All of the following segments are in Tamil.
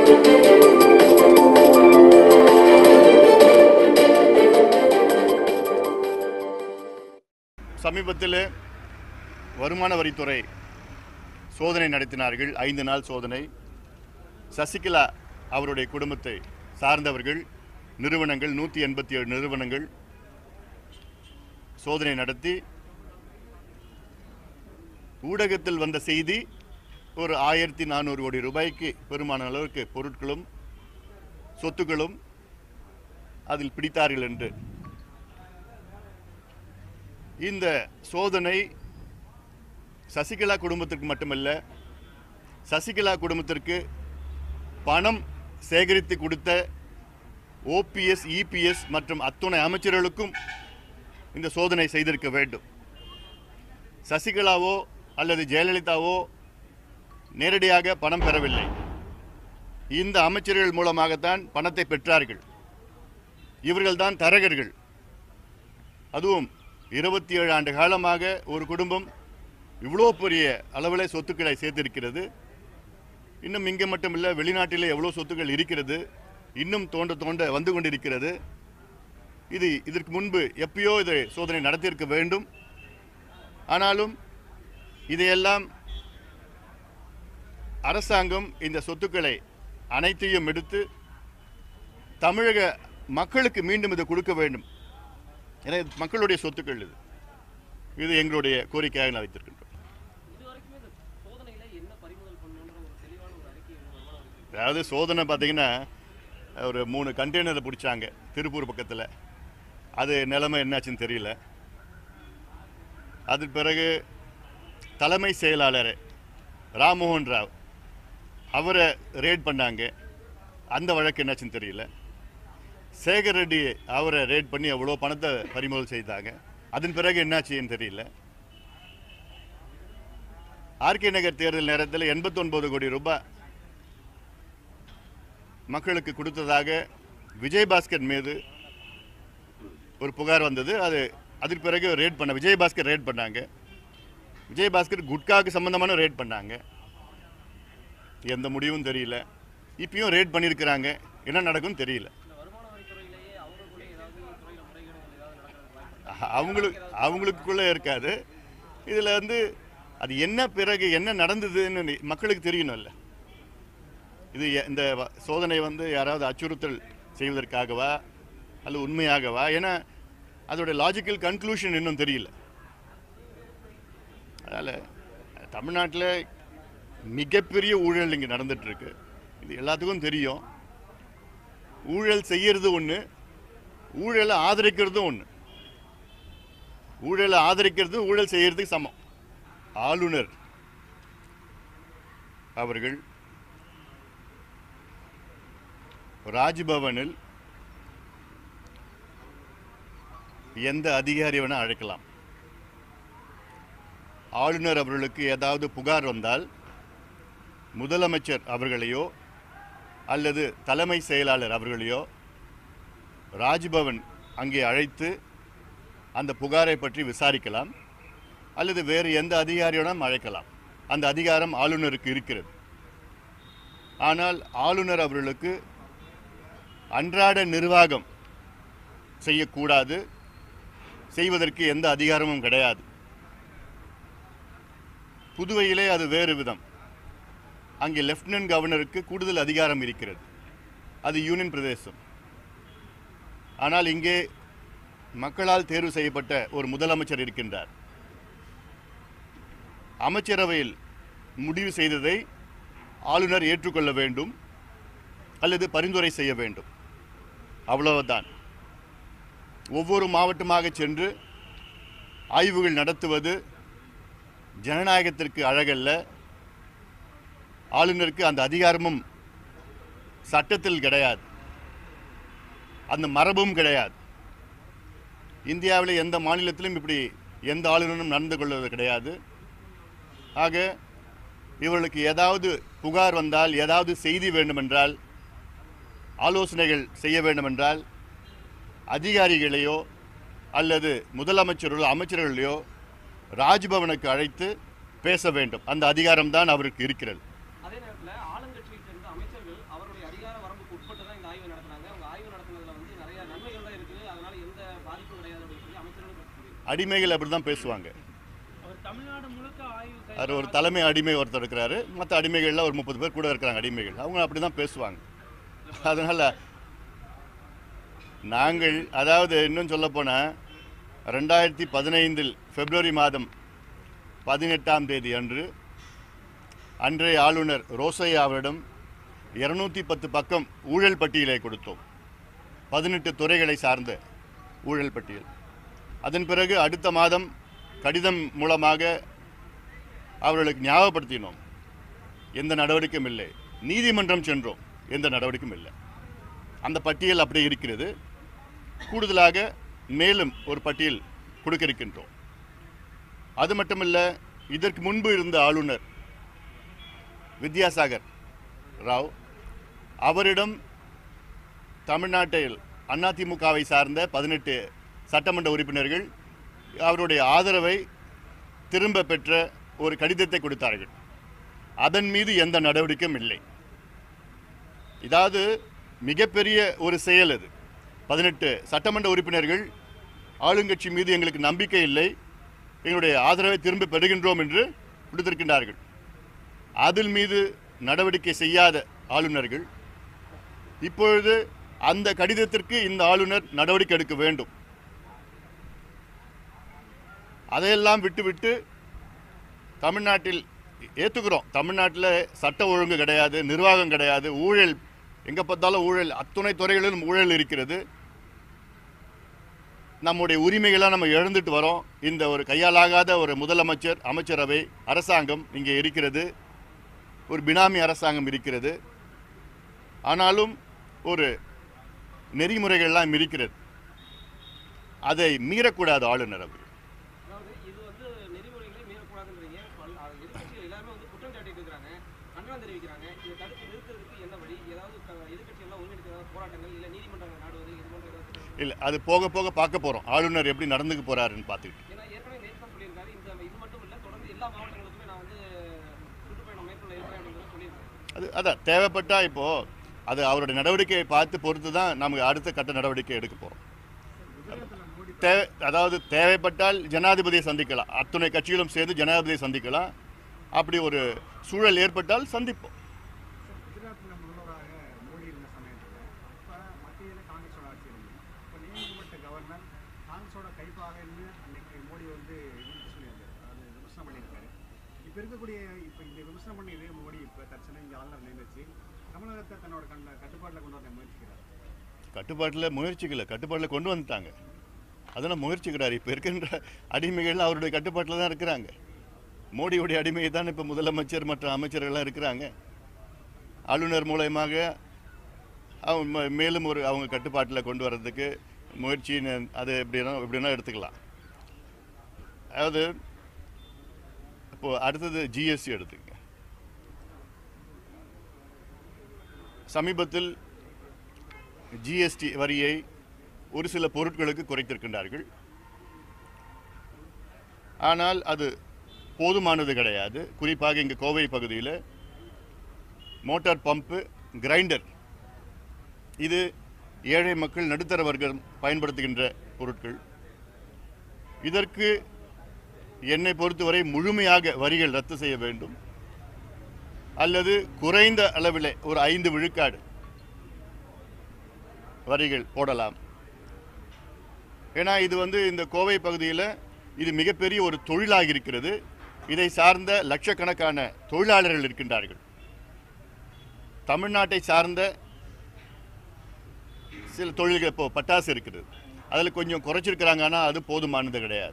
சமீபத்தில் வருமான வரித்துறை சோதனை நடத்தினார்கள் ஐந்து நாள் சோதனை சசிகலா அவருடைய குடும்பத்தை சார்ந்தவர்கள் நிறுவனங்கள் நூற்றி எண்பத்தி ஏழு நிறுவனங்கள் சோதனை நடத்தி ஊடகத்தில் வந்த செய்தி ஒரு ஆயிரத்தி நானூறு கோடி ரூபாய்க்கு பெருமான அளவுக்கு பொருட்களும் சொத்துக்களும் அதில் பிடித்தார்கள் என்று இந்த சோதனை சசிகலா குடும்பத்திற்கு மட்டுமல்ல சசிகலா குடும்பத்திற்கு பணம் சேகரித்து கொடுத்த ஓபிஎஸ் இபிஎஸ் மற்றும் அத்துணை அமைச்சர்களுக்கும் இந்த சோதனை செய்திருக்க வேண்டும் சசிகலாவோ அல்லது ஜெயலலிதாவோ நேரடியாக பணம் பெறவில்லை இந்த அமைச்சர்கள் மூலமாகத்தான் பணத்தை பெற்றார்கள் இவர்கள்தான் தரகர்கள் அதுவும் இருபத்தி ஏழு ஆண்டு காலமாக ஒரு குடும்பம் இவ்வளோ பெரிய அளவில் சொத்துக்களை சேர்த்திருக்கிறது இன்னும் இங்கே மட்டும் இல்லை வெளிநாட்டிலே எவ்வளோ சொத்துக்கள் இருக்கிறது இன்னும் தோண்ட தோண்ட வந்து கொண்டிருக்கிறது இது இதற்கு முன்பு எப்பயோ இதை சோதனை நடத்தியிருக்க வேண்டும் ஆனாலும் இதையெல்லாம் அரசாங்கம் இந்த சொத்துக்களை அனைத்தையும் எடுத்து தமிழக மக்களுக்கு மீண்டும் இதை கொடுக்க வேண்டும் ஏன்னா இது மக்களுடைய சொத்துக்கள் இது இது எங்களுடைய கோரிக்கையாக நான் வைத்திருக்கின்றோம் இதுவரைக்குமே இந்த சோதனையில என்ன பறிமுதல் பண்ணணுன்ற ஒரு தெளிவான ஒரு அறிக்கை வந்து வருமான வரித்துறை அதாவது சோதனை பார்த்தீங்கன்னா ஒரு மூணு கண்டெய்னரை பிடிச்சாங்க திருப்பூர் பக்கத்தில் அது நிலைமை என்னாச்சுன்னு தெரியல அதுக்கு பிறகு தலைமை செயலாளர் ராம்மோகன் ராவ் அவரை ரேட் பண்ணாங்க அந்த வழக்கு என்னாச்சுன்னு தெரியல சேகர் ரெட்டி அவரை ரேட் பண்ணி எவ்வளோ பணத்தை பறிமுதல் செய்தாங்க அதன் பிறகு என்னாச்சுன்னு தெரியல ஆர்கே நகர் தேர்தல் நேரத்தில் எண்பத்தொன்பது கோடி ரூபாய் மக்களுக்கு கொடுத்ததாக விஜயபாஸ்கர் மீது ஒரு புகார் வந்தது அது அதற்கு பிறகு ரேட் பண்ண விஜயபாஸ்கர் ரேட் பண்ணாங்க விஜயபாஸ்கர் குட்காவுக்கு சம்பந்தமான ரேட் பண்ணாங்க எந்த முடிவும் தெரியல இப்பயும் ரேட் பண்ணியிருக்கிறாங்க என்ன நடக்கும்னு தெரியல இந்த வருமான வரித்துறையிலேயே அவங்களுக்குள்ளே ஏதாவது துறையில முறைகேடுகள் ஏதாவது நடக்கிறது வாய்ப்பு அஹ், அவங்களுக்கு அவங்களுக்குள்ளே இருக்காது இதில் வந்து அது என்ன பிறகு என்ன நடந்ததுன்னு நீ- மக்களுக்கு தெரியணும்ல இது எ- இந்த வ- சோதனை வந்து யாராவது அச்சுறுத்தல் செய்வதற்காகவா அல்லது உண்மையாகவா ஏன்னா அதோட லாஜிக்கல் கன்க்ளூஷன் இன்னும் தெரியல அதனால் தமிழ்நாட்டில் மிகப்பெரிய ஊழல் இங்கே நடந்துட்டு இருக்கு இது எல்லாத்துக்கும் தெரியும் ஊழல் செய்யறது ஒன்று ஊழலை ஆதரிக்கிறதும் ஒன்று ஊழலை ஆதரிக்கிறது ஊழல் செய்யறதுக்கு சமம் ஆளுநர் அவர்கள் ராஜ்பவனில் எந்த அதிகாரி வேணா அழைக்கலாம் ஆளுநர் அவர்களுக்கு ஏதாவது புகார் வந்தால் முதலமைச்சர் அவர்களையோ அல்லது தலைமை செயலாளர் அவர்களையோ ராஜ்பவன் அங்கே அழைத்து அந்த புகாரை பற்றி விசாரிக்கலாம் அல்லது வேறு எந்த அதிகாரியுடன் அழைக்கலாம் அந்த அதிகாரம் ஆளுநருக்கு இருக்கிறது ஆனால் ஆளுநர் அவர்களுக்கு அன்றாட நிர்வாகம் செய்யக்கூடாது செய்வதற்கு எந்த அதிகாரமும் கிடையாது புதுவையிலே அது வேறு விதம் அங்கே லெப்டினன்ட் கவர்னருக்கு கூடுதல் அதிகாரம் இருக்கிறது அது யூனியன் பிரதேசம் ஆனால் இங்கே மக்களால் தேர்வு செய்யப்பட்ட ஒரு முதலமைச்சர் இருக்கின்றார் அமைச்சரவையில் முடிவு செய்ததை ஆளுநர் ஏற்றுக்கொள்ள வேண்டும் அல்லது பரிந்துரை செய்ய வேண்டும் அவ்வளவுதான் ஒவ்வொரு மாவட்டமாக சென்று ஆய்வுகள் நடத்துவது ஜனநாயகத்திற்கு அழகல்ல ஆளுநருக்கு அந்த அதிகாரமும் சட்டத்தில் கிடையாது அந்த மரபும் கிடையாது இந்தியாவில் எந்த மாநிலத்திலும் இப்படி எந்த ஆளுநரும் நடந்து கொள்வது கிடையாது ஆக இவர்களுக்கு ஏதாவது புகார் வந்தால் ஏதாவது செய்தி வேண்டுமென்றால் ஆலோசனைகள் செய்ய வேண்டுமென்றால் அதிகாரிகளையோ அல்லது முதலமைச்சர்களோ அமைச்சர்களையோ ராஜ்பவனுக்கு அழைத்து பேச வேண்டும் அந்த அதிகாரம்தான் அவருக்கு இருக்கிறது அதே நேரத்துல ஆளுங்கட்சியை சேர்ந்த அமைச்சர்கள் அவருடைய அடிமைகள் அப்படி தான் பேசுவாங்க அவர் தமிழ்நாடு முழுக்க ஆய்வு செய்ய அவர் ஒரு தலைமை அடிமை ஒருத்தர் இருக்கிறாரு மற்ற அடிமைகள்ல ஒரு முப்பது பேர் கூட இருக்கிறாங்க அடிமைகள் அவங்க அப்படி தான் பேசுவாங்க அதனால் நாங்கள் அதாவது இன்னும் சொல்லப்போனால் ரெண்டாயிரத்தி பதினைந்தில் பிப்ரவரி மாதம் பதினெட்டாம் தேதி அன்று அன்றைய ஆளுநர் ரோசையா அவரிடம் இருநூத்தி பத்து பக்கம் ஊழல் பட்டியலை கொடுத்தோம் பதினெட்டு துறைகளை சார்ந்த ஊழல் பட்டியல் அதன் பிறகு அடுத்த மாதம் கடிதம் மூலமாக அவர்களுக்கு ஞாபகப்படுத்தினோம் எந்த நடவடிக்கையும் இல்லை நீதிமன்றம் சென்றோம் எந்த நடவடிக்கையும் இல்லை அந்த பட்டியல் அப்படியே இருக்கிறது கூடுதலாக மேலும் ஒரு பட்டியல் கொடுக்க இருக்கின்றோம் அது மட்டுமல்ல இதற்கு முன்பு இருந்த ஆளுநர் வித்யாசாகர் ராவ் அவரிடம் தமிழ்நாட்டில் அதிமுகவை சார்ந்த பதினெட்டு சட்டமன்ற உறுப்பினர்கள் அவருடைய ஆதரவை திரும்ப பெற்ற ஒரு கடிதத்தை கொடுத்தார்கள் அதன் மீது எந்த நடவடிக்கையும் இல்லை இதாவது மிகப்பெரிய ஒரு செயல் அது பதினெட்டு சட்டமன்ற உறுப்பினர்கள் ஆளுங்கட்சி மீது எங்களுக்கு நம்பிக்கை இல்லை எங்களுடைய ஆதரவை திரும்ப பெறுகின்றோம் என்று கொடுத்திருக்கின்றார்கள் அதில் மீது நடவடிக்கை செய்யாத ஆளுநர்கள் இப்பொழுது அந்த கடிதத்திற்கு இந்த ஆளுநர் நடவடிக்கை எடுக்க வேண்டும் அதையெல்லாம் விட்டுவிட்டு தமிழ்நாட்டில் ஏற்றுக்கிறோம் தமிழ்நாட்டில் சட்ட ஒழுங்கு கிடையாது நிர்வாகம் கிடையாது ஊழல் எங்கே பார்த்தாலும் ஊழல் அத்துணை துறைகளிலும் ஊழல் இருக்கிறது நம்முடைய உரிமைகளாக நம்ம இழந்துட்டு வரோம் இந்த ஒரு கையாலாகாத ஒரு முதலமைச்சர் அமைச்சரவை அரசாங்கம் இங்கே இருக்கிறது ஒரு பினாமி அரசாங்கம் இருக்கிறது ஆனாலும் ஒரு நெறிமுறைகள்லாம் இருக்கிறது அதை மீறக்கூடாது ஆளுநர் அவர் அதாவது இது வந்து நெறிமுறைகளை மீறக்கூடாதுன்றீங்க பல்- அது எதிர்க்கட்சிகள் எல்லாருமே வந்து குற்றம் சாட்டிட்டு இருக்காங்க கண்டனம் தெரிவிக்கிறாங்க இதை தடுத்து நிறுத்துறதுக்கு என்ன வழி ஏதாவது க- எதிர்க்கட்சிகள்லாம் ஒருங்கிணைத்து ஏதாவது போராட்டங்கள் இல்லை நீதிமன்றங்கள் நாடுவது இது போன்ற ஏதாவது திட்டங்கள்? இல்லை அது போக போக பார்க்க போகிறோம் ஆளுநர் எப்படி நடந்துக்க போகிறாருன்னு பார்த்துக்கிட்டு ஏன்னா ஏற்கனவே நேற்று தான் சொல்லியிருக்காரு இந்த இது மட்டும் இல்லை தொடர்ந்து எல்லா மாவட்டங்களுக்குமே நான் வந்து சுற்றுப்பயணம் மேற்கொள்ள இருப்பேன் அப்படின்னு சொல்லியிருக்காரு அது அதான் தேவைப்பட்டால் இப்போது அது அவருடைய நடவடிக்கையை பார்த்து பொறுத்து தான் நமக்கு அடுத்த கட்ட நடவடிக்கை எடுக்க போகிறோம் தேவை அதாவது தேவைப்பட்டால் ஜனாதிபதியை சந்திக்கலாம் அத்துணை கட்சிகளும் சேர்ந்து ஜனாதிபதியை சந்திக்கலாம் அப்படி ஒரு சூழல் ஏற்பட்டால் சந்திப்போம் குஜராத்தில் முதல்வராக மோடி இருந்த சமயத்தில் இப்போ மத்தியில் காங்கிரஸோட ஆட்சி இருந்தது இப்போ நியமிக்கப்பட்ட கவர்னர் காங்கிரஸோட கைப்பாக இருந்து அன்னைக்கு மோடி வந்து இது சொல்லியிருக்காரு அது விமர்சனம் பண்ணியிருக்காரு இப்போ இருக்கக்கூடிய இப்போ இந்த விமர்சனம் பண்ணி இதே மோடி இப்போ தற்சமயம் இங்கே ஆளுநர் நியமிச்சு தமிழகத்தை தன்னோட கண்ட கட்டுப்பாட்டில் கொண்டு வர முயற்சிக்கிறார் கட்டுப்பாட்டில் முயற்சிக்கல கட்டுப்பாட்டில் கொண்டு வந்துட்டாங்க அதெல்லாம் முயற்சிக்கிறார் இப்போ இருக்கின்ற அடிமைகள் அவருடைய கட்டுப்பாட்டில் தான் இருக்கிறாங்க மோடியுடைய அடிமை தான் இப்போ முதலமைச்சர் மற்ற அமைச்சர்கள்லாம் இருக்கிறாங்க ஆளுநர் மூலயமாக அவங்க ம- மேலும் ஒரு அவங்க கட்டுப்பாட்டில் கொண்டு வர்றதுக்கு முயற்சி ந- அது எப்படினா எப்படின்னா எடுத்துக்கலாம் அதாவது இப்போ அடுத்தது ஜிஎஸ்டி எடுத்துங்க சமீபத்தில் ஜிஎஸ்டி வரியை ஒரு சில பொருட்களுக்கு குறைத்திருக்கின்றார்கள் ஆனால் அது போதுமானது கிடையாது குறிப்பாக இங்கே கோவை பகுதியில் மோட்டார் பம்பு கிரைண்டர் இது ஏழை மக்கள் நடுத்தர வர்க்கம் பயன்படுத்துகின்ற பொருட்கள் இதற்கு என்னை பொறுத்தவரை முழுமையாக வரிகள் ரத்து செய்ய வேண்டும் அல்லது குறைந்த அளவில் ஒரு ஐந்து விழுக்காடு வரிகள் போடலாம் ஏன்னா இது வந்து இந்த கோவை பகுதியில் இது மிகப்பெரிய ஒரு தொழிலாக இருக்கிறது இதை சார்ந்த லட்சக்கணக்கான தொழிலாளர்கள் இருக்கின்றார்கள் தமிழ்நாட்டை சார்ந்த சில தொழில்கள் இப்போ பட்டாசு இருக்குது அதில் கொஞ்சம் குறைச்சிருக்கிறாங்க ஆனால் அது போதுமானது கிடையாது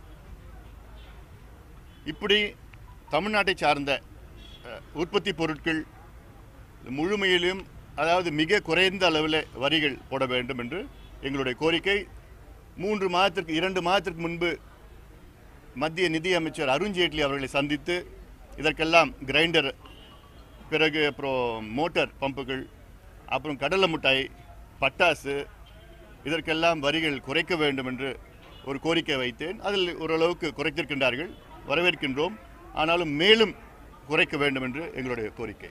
இப்படி தமிழ்நாட்டை சார்ந்த அஹ், உற்பத்தி பொருட்கள் முழுமையிலும் அதாவது மிக குறைந்த அளவில் வரிகள் போட வேண்டும் என்று எங்களுடைய கோரிக்கை மூன்று மாதத்திற்கு இரண்டு மாதத்திற்கு முன்பு மத்திய நிதி அமைச்சர் அருண்ஜேட்லி அவர்களை சந்தித்து இதற்கெல்லாம் கிரைண்டர் பிறகு அப்புறம் மோட்டார் பம்புகள் அப்புறம் கடலை மிட்டாய் பட்டாசு இதற்கெல்லாம் வரிகள் குறைக்க வேண்டும் என்று ஒரு கோரிக்கை வைத்தேன் அதில் ஓரளவுக்கு குறைத்திருக்கின்றார்கள் வரவேற்கின்றோம் ஆனாலும் மேலும் குறைக்க வேண்டும் என்று எங்களுடைய கோரிக்கை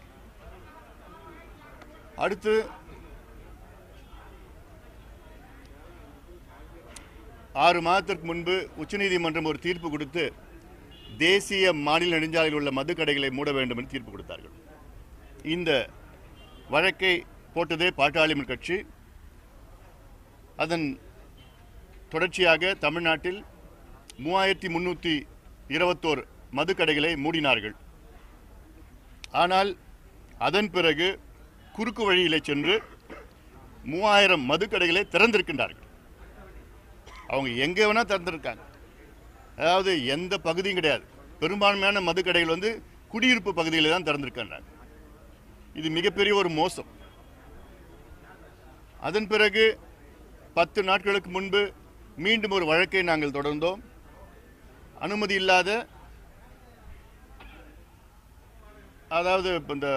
அடுத்து ஆறு மாதத்திற்கு முன்பு உச்சநீதிமன்றம் ஒரு தீர்ப்பு கொடுத்து தேசிய மாநில நெடுஞ்சாலையில் உள்ள மதுக்கடைகளை மூட வேண்டும் என்று தீர்ப்பு கொடுத்தார்கள் இந்த வழக்கை போட்டதே பாட்டாளி மக்கள் கட்சி அதன் தொடர்ச்சியாக தமிழ்நாட்டில் மூவாயிரத்தி முந்நூற்றி இருபத்தோரு மதுக்கடைகளை மூடினார்கள் ஆனால் அதன் பிறகு குறுக்கு வழியிலே சென்று மூவாயிரம் மதுக்கடைகளை திறந்திருக்கின்றார்கள் அவங்க எங்கே வேணால் திறந்திருக்காங்க அதாவது எந்த பகுதியும் கிடையாது பெரும்பான்மையான மதுக்கடைகள் வந்து குடியிருப்பு பகுதியில் தான் திறந்திருக்கின்றாங்க இது மிகப்பெரிய ஒரு மோசம் அதன் பிறகு பத்து நாட்களுக்கு முன்பு மீண்டும் ஒரு வழக்கை நாங்கள் தொடர்ந்தோம் அனுமதி இல்லாத அதாவது இப்ப இந்த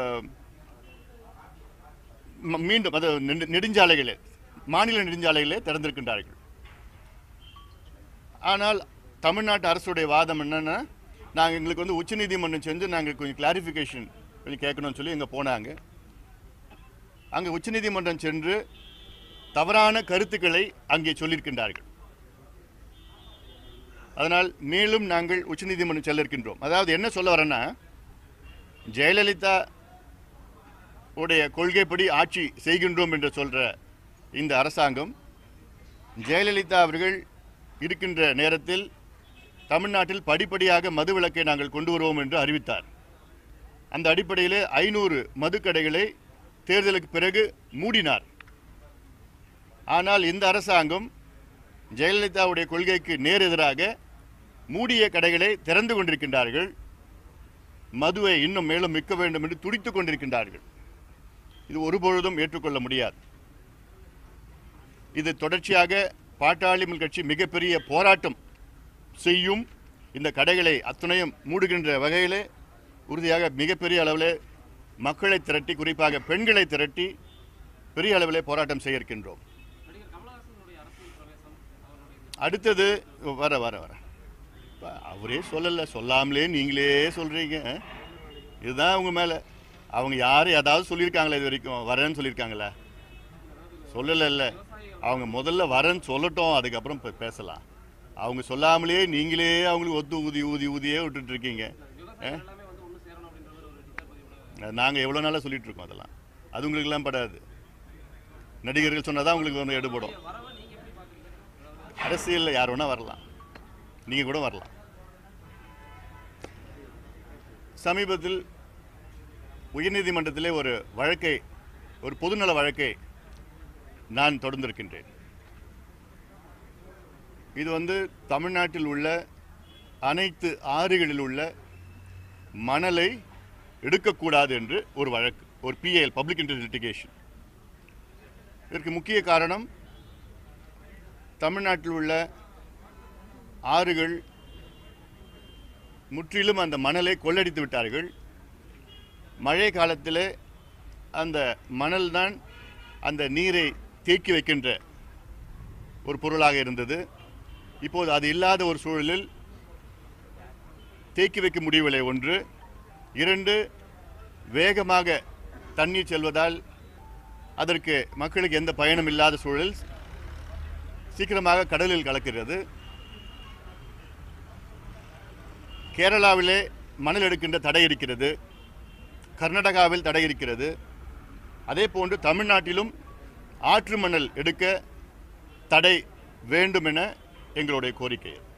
ம- மீண்டும் அது நெடு- நெடுஞ்சாலைகளே மாநில நெடுஞ்சாலைகளே திறந்திருக்கின்றார்கள் ஆனால் தமிழ்நாட்டு அரசுடைய வாதம் என்னன்னா நாங்கள் எங்களுக்கு வந்து உச்சநீதிமன்றம் சென்று நாங்கள் கொஞ்சம் கிளாரிஃபிகேஷன் கொஞ்சம் கேட்கணும்னு சொல்லி இங்கே போனாங்க அங்கே உச்சநீதிமன்றம் சென்று தவறான கருத்துக்களை அங்கே சொல்லியிருக்கின்றார்கள் அதனால் மேலும் நாங்கள் உச்சநீதிமன்றம் செல்ல இருக்கின்றோம் அதாவது என்ன சொல்ல வரேன்னா ஜெயலலிதா உடைய கொள்கைப்படி ஆட்சி செய்கின்றோம் என்று சொல்ற இந்த அரசாங்கம் ஜெயலலிதா அவர்கள் இருக்கின்ற நேரத்தில் தமிழ்நாட்டில் படிப்படியாக மதுவிலக்கை நாங்கள் கொண்டு வருவோம் என்று அறிவித்தார் அந்த அடிப்படையிலே ஐநூறு மதுக்கடைகளை தேர்தலுக்கு பிறகு மூடினார் ஆனால் இந்த அரசாங்கம் ஜெயலலிதாவுடைய கொள்கைக்கு நேர் எதிராக மூடிய கடைகளை திறந்து கொண்டிருக்கின்றார்கள் மதுவை இன்னும் மேலும் விற்க வேண்டும் என்று துடித்துக் கொண்டிருக்கின்றார்கள் இது ஒருபொழுதும் ஏற்றுக்கொள்ள முடியாது இது தொடர்ச்சியாக பாட்டாளி மக்கள் கட்சி மிகப்பெரிய போராட்டம் செய்யும் இந்த கடைகளை அத்துணையும் மூடுகின்ற வகையிலே உறுதியாக மிகப்பெரிய அளவிலே மக்களை திரட்டி குறிப்பாக பெண்களை திரட்டி பெரிய அளவிலே போராட்டம் செய்ய இருக்கின்றோம் நடிகர் கமலஹாசனுடைய அரசியல் பிரவேசம் அவருடைய அடுத்தது வர வர வர இப்ப அவரே சொல்லலை சொல்லாமலே நீங்களே சொல்கிறீங்க இதுதான் அவங்க மேலே அவங்க யார் ஏதாவது சொல்லியிருக்காங்களா இது வரைக்கும் வரேன்னு சொல்லியிருக்காங்களா சொல்லலை இல்லை அவங்க முதல்ல வரேன்னு சொல்லட்டும் அதுக்கப்புறம் இப்போ பேசலாம் அவங்க சொல்லாமலே நீங்களே அவங்களுக்கு ஒத்து ஊதி ஊதி ஊதியே விட்டுட்டு இருக்கீங்க விவசாயிகள் எல்லாமே வந்து ஒன்று சேரணும் அப்படின்ற மாதிரி ஒரு ட்விட்டர் பதிவோட நாங்கள் எவ்வளோ நாளாக சொல்லிட்டு இருக்கோம் அதெல்லாம் அது உங்களுக்கெல்லாம் படாது நடிகர்கள் சொன்னதான் உங்களுக்கு வந்து எடுபடும் வரவை நீங்க எப்படி பாக்குறீங்க அரசியலில் யார் வேணால் வரலாம் நீங்கள் கூட வரலாம் சமீபத்தில் உயர்நீதிமன்றத்திலே ஒரு வழக்கை ஒரு பொதுநல வழக்கை நான் தொடர்ந்திருக்கின்றேன் இது வந்து தமிழ்நாட்டில் உள்ள அனைத்து ஆறுகளில் உள்ள மணலை எடுக்கக்கூடாது என்று ஒரு வழக்கு ஒரு பிஏஎல் பப்ளிக் இன்ட்ரெஸ்ட் லிட்டிகேஷன் இதற்கு முக்கிய காரணம் தமிழ்நாட்டில் உள்ள ஆறுகள் முற்றிலும் அந்த மணலை கொள்ளடித்து விட்டார்கள் மழை காலத்தில் அந்த மணல் தான் அந்த நீரை தேக்கி வைக்கின்ற ஒரு பொருளாக இருந்தது இப்போது அது இல்லாத ஒரு சூழலில் தேக்கி வைக்க முடியவில்லை ஒன்று இரண்டு வேகமாக தண்ணீர் செல்வதால் அதற்கு மக்களுக்கு எந்த பயனும் இல்லாத சூழல் சீக்கிரமாக கடலில் கலக்கிறது கேரளாவிலே மணல் எடுக்கின்ற தடை இருக்கிறது கர்நாடகாவில் தடை இருக்கிறது அதே போன்று தமிழ்நாட்டிலும் ஆற்று மணல் எடுக்க தடை வேண்டும் என எங்களுடைய கோரிக்கை